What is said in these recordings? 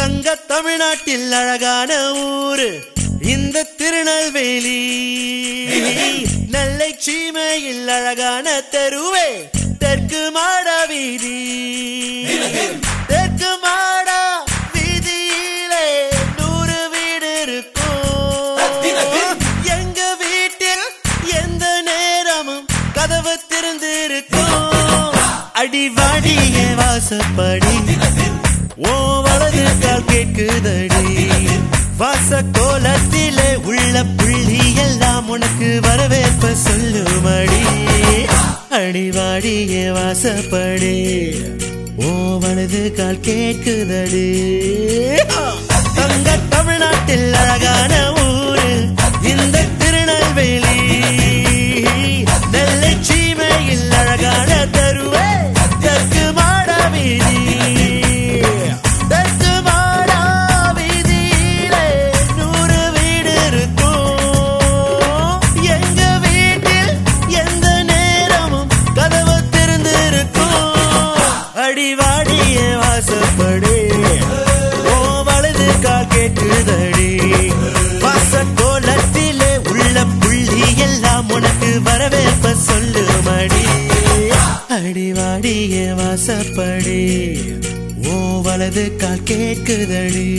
தங்க தமிழ்நாட்டில் அழகான ஊரு இந்த திருநெல்வேலி நெல்லை சீமையில் அழகான தெருவே தெற்கு மாட வீதி தெற்கு மாட வீதியிலே நூறு வீடு இருக்கும் எங்க வீட்டில் எந்த நேரமும் கதவு திறந்திருக்கும் அடிவாடிய வாசப்படி ஓ வலது கால் கேட்குதடி வாச கோலத்திலே உள்ள புள்ளி எல்லாம் உனக்கு வரவேற்ப சொல்லுமடி அடிவாடிய வாசப்படி ஓ வலது கால் கேட்குதடி தங்க தமிழ்நாட்டில் அழகான ஊரு இந்த திருநெல்வேலி நெல்லை சீமையில் அழகான தருவே தெற்கு மாட வீதி தெற்கு மாட வீதியிலே நூறு வீடு இருக்கும் எங்க வீட்டில் எந்த நேரமும் கதவு திறந்திருக்கும் அடிவாடிய வாசப்படி ஓ வலது கால் கேட்குதடி வாச கோலத்திலே உள்ள புள்ளி எல்லாம் உனக்கு வரவேற்ப சொல்லுமடி அடிவாடிய வாசப்படி ஓ வலது கால் கேட்குதடி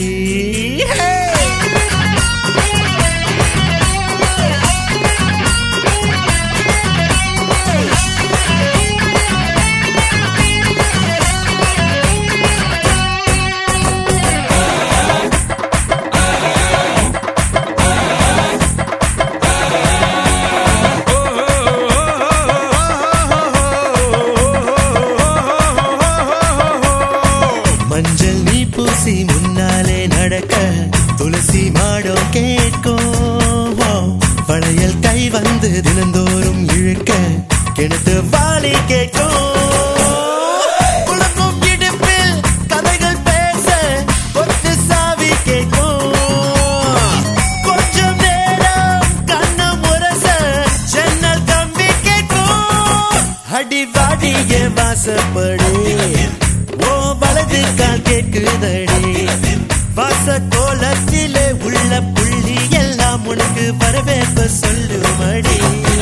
மஞ்சள் நீ பூசி முன்னாலே நடக்க துளசி மாடம் கேட்கும் பழையல் கை வந்து தினந்தோறும் இழுக்க கிணத்து வாலி கேட்கும் குலுக்கும் இடுப்பில் கதைகள் பேச கொத்து சாவி கேட்கும் கொஞ்சம் நேரம் கண்ணம் முரச ஜன்னல் கம்பி கேட்கும் அடிவாடிய வாசப்படி ஓ வலது கால் கேட்குதடி வாச கோலத்திலே உள்ள புள்ளி எல்லாம் உனக்கு வரவேற்ப சொல்லுமடி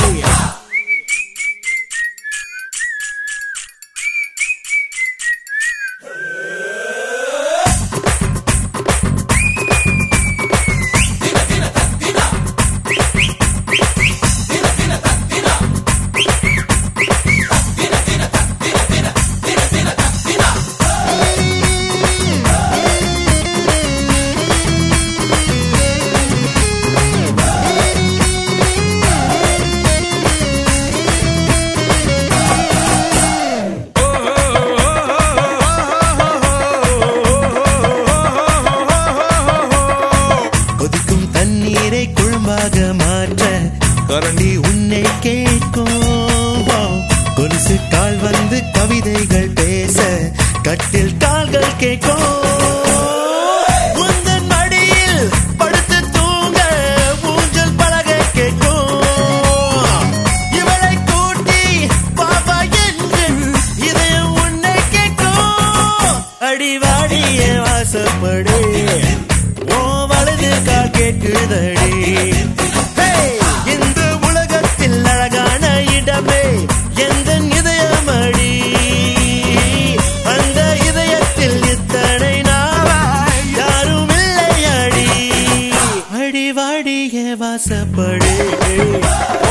கொதிக்கும் தண்ணீரை குழம்பாக மாற்ற கரண்டி உன்னை கேட்கும் கொலுசு கால் வந்து கவிதைகள் பேச கட்டில் கால்கள் கேட்கும் உந்தன் மடியில் படுத்து தூங்க ஊஞ்சல் பலகை கேட்கும் இவளை கூட்டி பாபா என்று இதயம் உன்னை கேட்கும் அடிவாடிய வாசப்படு ஓ வலது கால் கேட்குதடி ஹே! இந்த உலகத்தில் அழகான இடமே எந்த இதயமடி அந்த இதயத்தில் இத்தனை நாளாய் யாரும் இல்லையடி அடிவாடிய வாசப்படு